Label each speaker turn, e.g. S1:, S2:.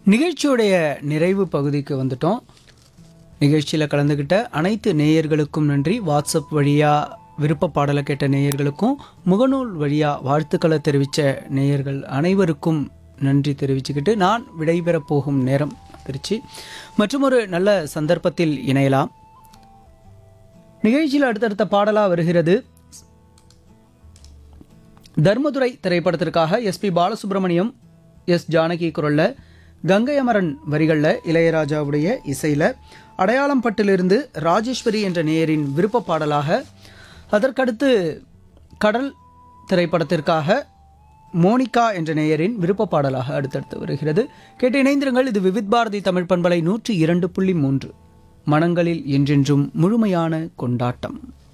S1: நிகழ்ச்சியுடைய நிறைவு பகுதிக்கு வந்துட்டோம் நிகழ்ச்சியில் கலந்துக்கிட்ட அனைத்து நேயர்களுக்கும் நன்றி வாட்ஸ்அப் வழியாக விருப்ப பாடலை கேட்ட நேயர்களுக்கும் முகநூல் வழியாக வாழ்த்துக்களை தெரிவித்த நேயர்கள் அனைவருக்கும் நன்றி தெரிவிச்சுக்கிட்டு நான் விடைபெறப் போகும் நேரம் திருச்சி மற்றும் ஒரு நல்ல சந்தர்ப்பத்தில் இணையலாம் நிகழ்ச்சியில் அடுத்தடுத்த பாடலாக வருகிறது தர்மதுரை திரைப்படத்திற்காக எஸ்பி பாலசுப்ரமணியம் எஸ் ஜானகி குரல்ல கங்கை அமரன் வரிகளில் இளையராஜாவுடைய இசையில் அடையாளம் பட்டிலிருந்து ராஜேஸ்வரி என்ற நேயரின் விருப்ப பாடலாக அதற்கடுத்து கடல் திரைப்படத்திற்காக மோனிகா என்ற நேயரின் விருப்ப பாடலாக அடுத்தடுத்து வருகிறது கேட்டு இணைந்திருங்கள் இது விவித் பாரதி தமிழ் பண்பலை நூற்றி இரண்டு புள்ளி மூன்று மனங்களில் என்றென்றும் முழுமையான கொண்டாட்டம்